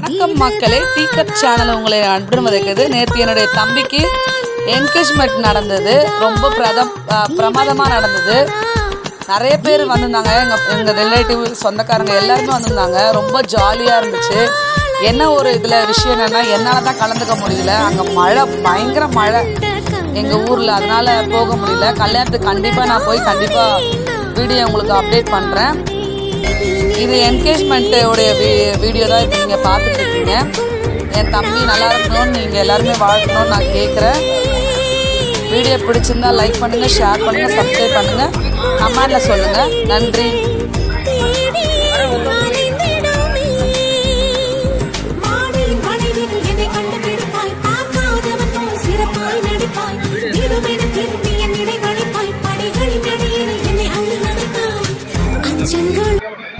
வணக்கம் மக்களே teacup channel உங்களை அன்புடன் வதைக்குது நேற்று என்னுடைய தம்பிக்கு என்கேஜ்மெண்ட் நடந்தது ரொம்ப பிரதம் அஹ், பிரமாதமா நடந்தது நிறைய பேர் வந்திருந்தாங்க எங்கள் எங்கள் ரிலேட்டிவ் சொந்தக்காரங்க எல்லாருமே வந்திருந்தாங்க ரொம்ப ஜாலியாக இருந்துச்சு என்ன ஒரு இதில் விஷயம் என்னென்னா என்னால் தான் கலந்துக்க முடியல அங்கே மழை பயங்கர மழை எங்கள் ஊரில் அதனால் போக முடியல கல்யாணத்துக்கு கண்டிப்பாக நான் போய் கண்டிப்பாக வீடியோ உங்களுக்கு அப்டேட் பண்ணுறேன் இது என்கேஜ்மெண்ட்டோடைய வீடியோ தான் இப்போ நீங்கள் பார்த்துட்டு இருக்கீங்க என் தம்பி நல்லா இருக்கணும்னு நீங்கள் எல்லாருமே வாழ்க்கணும்னு நான் கேட்குறேன் வீடியோ பிடிச்சிருந்தா லைக் பண்ணுங்கள் ஷேர் பண்ணுங்கள் சப்ஸ்கிரைப் பண்ணுங்கள் கமெண்டில் சொல்லுங்கள் நன்றி அச்சங்கள்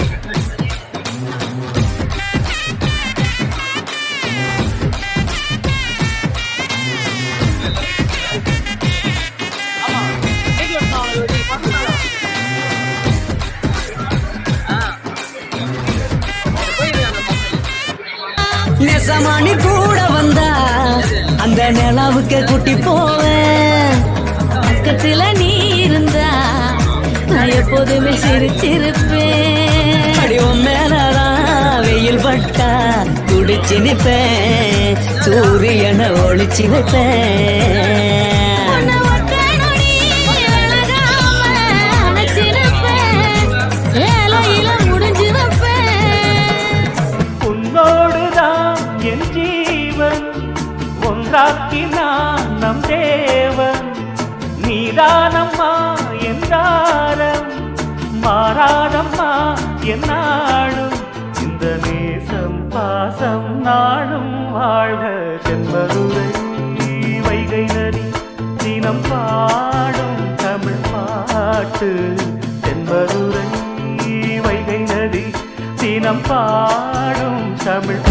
நெசமானி கூட வந்தா அந்த நிலாவுக்கு குட்டி போவேன் பக்கத்துல நீ இருந்தா நான் எப்போதுமே சிரிச்சிருப்பேன் அடிவம் மேலதான் வெயில் பட்டா துடிச்சு நிப்பேன் சூரியனை ஒளிச்சு வைப்பேன் உன்னை ஒத்த நொடி விலகாம அணைச்சிருப்பேன். வேலையில முடிஞ்சு வைப்பேன் உன்னோடுதான் என் ஜீவன் ஒன்றாக்கினான் நம் தேவன் நீதானம்மா என் தாரம் மாறாதம்மா என் நாடும் இந்த நேசம் பாசம் நாளும் வாழ்க தென்மதுரை வைகை நதி தினம் பாடும் தமிழ் பாட்டு தென்மதுரை வைகை நதி தினம் பாடும் தமிழ்